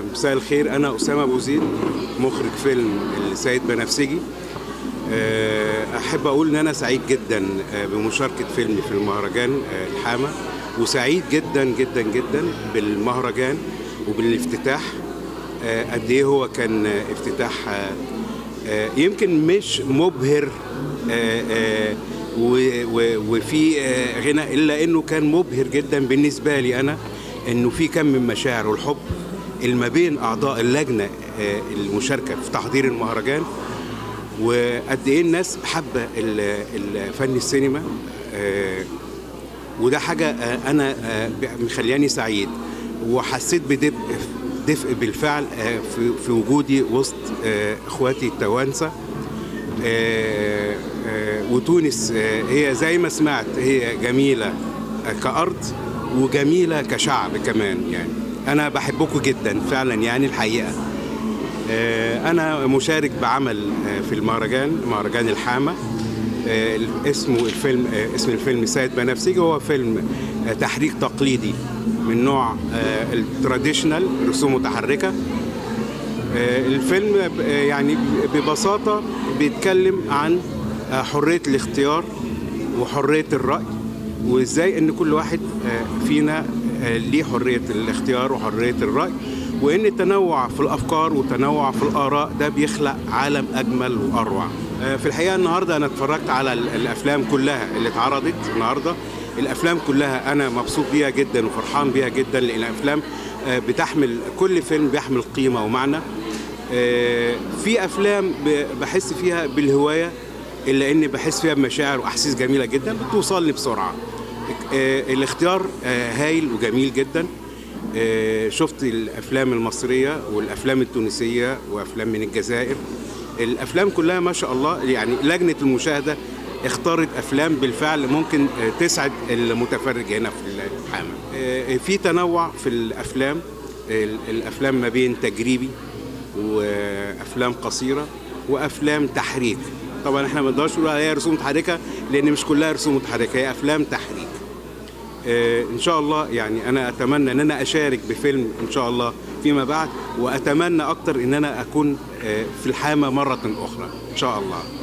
مساء الخير انا اسامه ابو زيد مخرج فيلم السيد بنفسجي آه، احب اقول ان انا سعيد جدا آه، بمشاركه فيلمي في المهرجان آه، الحامه وسعيد جدا جدا جدا بالمهرجان وبالافتتاح آه، قد ايه هو كان آه، افتتاح آه، آه، يمكن مش مبهر آه، آه، و- و- وفي آه، غنى الا انه كان مبهر جدا بالنسبه لي انا انه في كم من مشاعر والحب اللي ما بين اعضاء اللجنه آه، المشاركه في تحضير المهرجان وقد ايه الناس حابه ال- ال- فن السينما آه، وده حاجه آه، انا آه، مخلياني سعيد وحسيت بدفء دفء بالفعل آه، في في وجودي وسط آه، اخواتي التوانسه آه، آه، وتونس آه، هي زي ما سمعت هي جميله آه، كارض وجميله كشعب كمان يعني انا بحبكم جدا فعلا يعني الحقيقه آه، أنا مشارك بعمل آه، في المهرجان مهرجان الحامة آه، اسمه الفيلم آه، اسم الفيلم سيد بنفسجي هو فيلم آه، تحريك تقليدي من نوع آه، التراديشنال رسوم متحركة آه، الفيلم ب- آه، يعني ببساطة بيتكلم عن آه، حرية الاختيار وحرية الرأي وازاي ان كل واحد آه، فينا آه، ليه حرية الاختيار وحرية الرأي وان التنوع في الافكار والتنوع في الاراء ده بيخلق عالم اجمل واروع آه، في الحقيقة النهاردة انا اتفرجت على ال- الافلام كلها اللي اتعرضت النهاردة الافلام كلها انا مبسوط بيها جدا وفرحان بيها جدا لان الافلام آه، بتحمل كل فيلم بيحمل قيمة ومعنى آه، في افلام ب- بحس فيها بالهوايه الا اني بحس فيها بمشاعر واحاسيس جميله جدا بتوصلني بسرعه آه، الاختيار آه، هايل وجميل جدا آه، شفت الافلام المصريه والافلام التونسيه وافلام من الجزائر الافلام كلها ما شاء الله يعني لجنه المشاهده اختارت افلام بالفعل ممكن آه، تسعد المتفرج هنا في الحامه آه، في تنوع في الافلام ال- الافلام ما بين تجريبي وافلام قصيره وافلام تحريك طبعا احنا ما نقدرش نقول عليها رسوم متحركه لان مش كلها رسوم متحركه هي افلام تحريك آه، ان شاء الله يعني انا اتمنى ان انا اشارك بفيلم ان شاء الله فيما بعد واتمنى اكتر ان انا اكون آه، في الحامه مره اخرى ان شاء الله